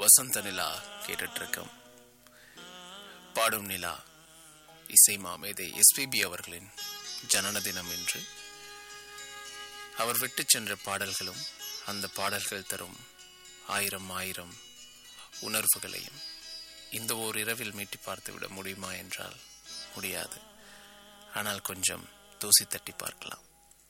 வசந்த நிலா கேட்டுட்டு இருக்கோம் பாடும் நிலா இசை மாமேதை எஸ்பிபி அவர்களின் ஜனன தினம் என்று அவர் விட்டு சென்ற பாடல்களும் அந்த பாடல்கள் தரும் ஆயிரம் ஆயிரம் உணர்வுகளையும் இந்த ஓர் இரவில் மீட்டி பார்த்து விட முடியுமா என்றால் முடியாது ஆனால் கொஞ்சம் தூசி தட்டி பார்க்கலாம்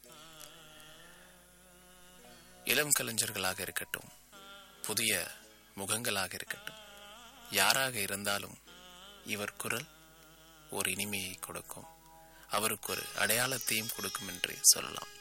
இளம் கலைஞர்களாக இருக்கட்டும் புதிய முகங்களாக இருக்கட்டும் யாராக இருந்தாலும் இவர் குரல் ஒரு இனிமையை கொடுக்கும் அவருக்கு ஒரு அடையாளத்தையும் கொடுக்கும் என்று சொல்லலாம்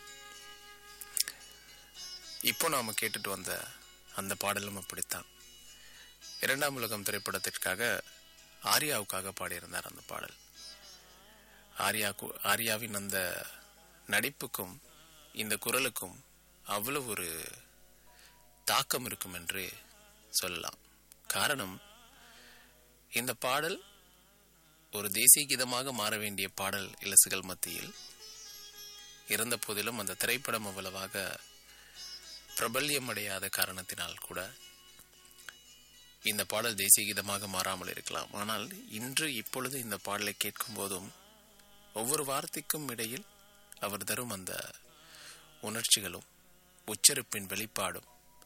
இப்போ நாம கேட்டுட்டு வந்த அந்த பாடலும் அப்படித்தான் இரண்டாம் உலகம் திரைப்படத்திற்காக ஆர்யாவுக்காக பாடியிருந்தார் அந்த பாடல் ஆர்யா ஆர்யாவின் அந்த நடிப்புக்கும் இந்த குரலுக்கும் அவ்வளவு ஒரு தாக்கம் இருக்கும் என்று சொல்லலாம் காரணம் இந்த பாடல் ஒரு தேசிய கீதமாக மாற வேண்டிய பாடல் இலசுகள் மத்தியில் இருந்த போதிலும் அந்த திரைப்படம் அவ்வளவாக பிரபல்யம் அடையாத காரணத்தினால் கூட இந்த பாடல் தேசிய கீதமாக மாறாமல் இருக்கலாம் ஆனால் இன்று இப்பொழுது இந்த பாடலை கேட்கும் போதும் ஒவ்வொரு வார்த்தைக்கும் இடையில் அவர் தரும் அந்த உணர்ச்சிகளும் உச்சரிப்பின் வெளிப்பாடும்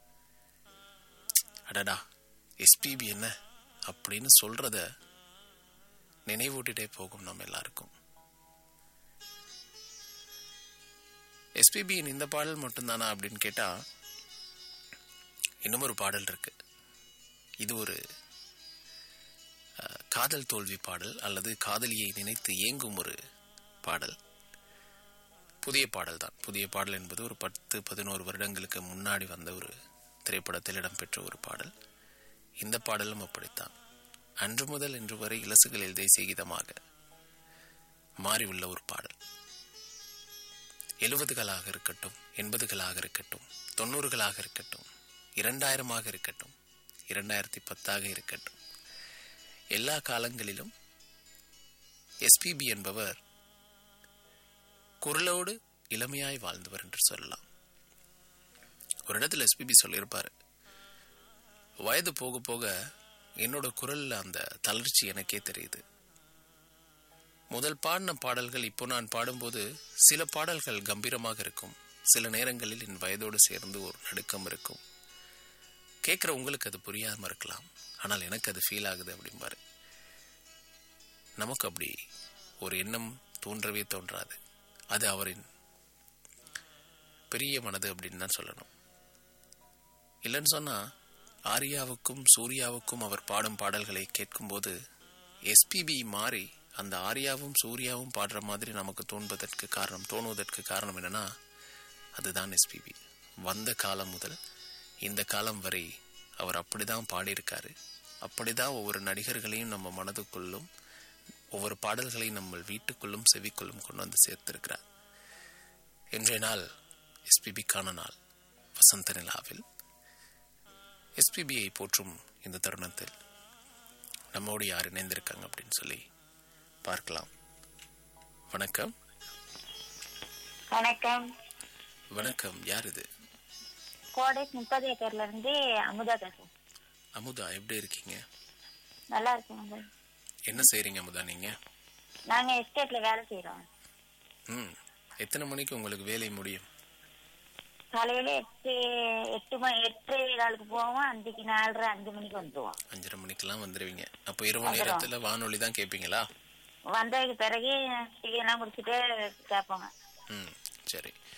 அடடா எஸ்பிபி என்ன அப்படின்னு சொல்றத நினைவூட்டிட்டே போகும் நம்ம எல்லாருக்கும் எஸ்பிபியின் இந்த பாடல் மட்டும்தானா அப்படின்னு கேட்டா இன்னும் ஒரு பாடல் இருக்கு இது ஒரு காதல் தோல்வி பாடல் அல்லது காதலியை நினைத்து ஏங்கும் ஒரு பாடல் புதிய பாடல் தான் புதிய பாடல் என்பது ஒரு பத்து பதினோரு வருடங்களுக்கு முன்னாடி வந்த ஒரு திரைப்படத்தில் இடம்பெற்ற ஒரு பாடல் இந்த பாடலும் அப்படித்தான் அன்று முதல் இன்று வரை இலசுகளில் தேசிய கீதமாக மாறி உள்ள ஒரு பாடல் எழுபதுகளாக இருக்கட்டும் எண்பதுகளாக இருக்கட்டும் தொண்ணூறுகளாக இருக்கட்டும் இரண்டாயிரமாக இருக்கட்டும் இரண்டாயிரத்தி பத்தாக இருக்கட்டும் எல்லா காலங்களிலும் எஸ்பிபி என்பவர் குரலோடு இளமையாய் வாழ்ந்தவர் என்று சொல்லலாம் ஒரு இடத்துல எஸ்பிபி சொல்லியிருப்பாரு வயது போக போக என்னோட குரல்ல அந்த தளர்ச்சி எனக்கே தெரியுது முதல் பாடின பாடல்கள் இப்போ நான் பாடும்போது சில பாடல்கள் கம்பீரமாக இருக்கும் சில நேரங்களில் என் வயதோடு சேர்ந்து ஒரு நடுக்கம் இருக்கும் கேட்குற உங்களுக்கு அது புரியாம இருக்கலாம் ஆனால் எனக்கு அது ஃபீல் ஆகுது அப்படிம்பாரு நமக்கு அப்படி ஒரு எண்ணம் தோன்றவே தோன்றாது அது அவரின் பெரிய மனது அப்படின்னு தான் சொல்லணும் இல்லைன்னு சொன்னா ஆர்யாவுக்கும் சூர்யாவுக்கும் அவர் பாடும் பாடல்களை கேட்கும்போது எஸ்பிபி மாறி அந்த ஆர்யாவும் சூர்யாவும் பாடுற மாதிரி நமக்கு தோன்பதற்கு காரணம் தோணுவதற்கு காரணம் என்னன்னா அதுதான் எஸ்பிபி வந்த காலம் முதல் இந்த காலம் வரை அவர் அப்படிதான் பாடியிருக்காரு அப்படிதான் ஒவ்வொரு நடிகர்களையும் நம்ம மனதுக்குள்ளும் ஒவ்வொரு பாடல்களையும் நம்ம வீட்டுக்குள்ளும் செவிக்குள்ளும் கொண்டு வந்து சேர்த்திருக்கிறார் இன்றைய நாள் எஸ்பிபிக்கான நாள் வசந்த நிலாவில் எஸ்பிபியை போற்றும் இந்த தருணத்தில் நம்மோடு யார் இணைந்திருக்காங்க அப்படின்னு சொல்லி பார்க்கலாம் வணக்கம் வணக்கம் வணக்கம் யார் இது கோடேஸ் முப்பது ஏக்கர்ல இருந்து அமுதா பேசுறேன் அமுதா எப்படி இருக்கீங்க நல்லா இருக்குங்க என்ன செய்றீங்க அமுதா நீங்க நாங்க எஸ்டேட்ல வேலை செய்யறோம் ம் எத்தனை மணிக்கு உங்களுக்கு வேலை முடியும் காலையில எட்டு எட்டு மணி எட்டு காலுக்கு போவோம் அஞ்சுக்கு நாலரை அஞ்சு மணிக்கு வந்துருவோம் அஞ்சரை மணிக்கெல்லாம் வந்துடுவீங்க அப்போ இரவு நேரத்துல வானொலி தான் கேட்பீங்களா வந்ததுக்கு பிறகு டீ எல்லாம் குடிச்சிட்டு கேட்போங்க ம் சரி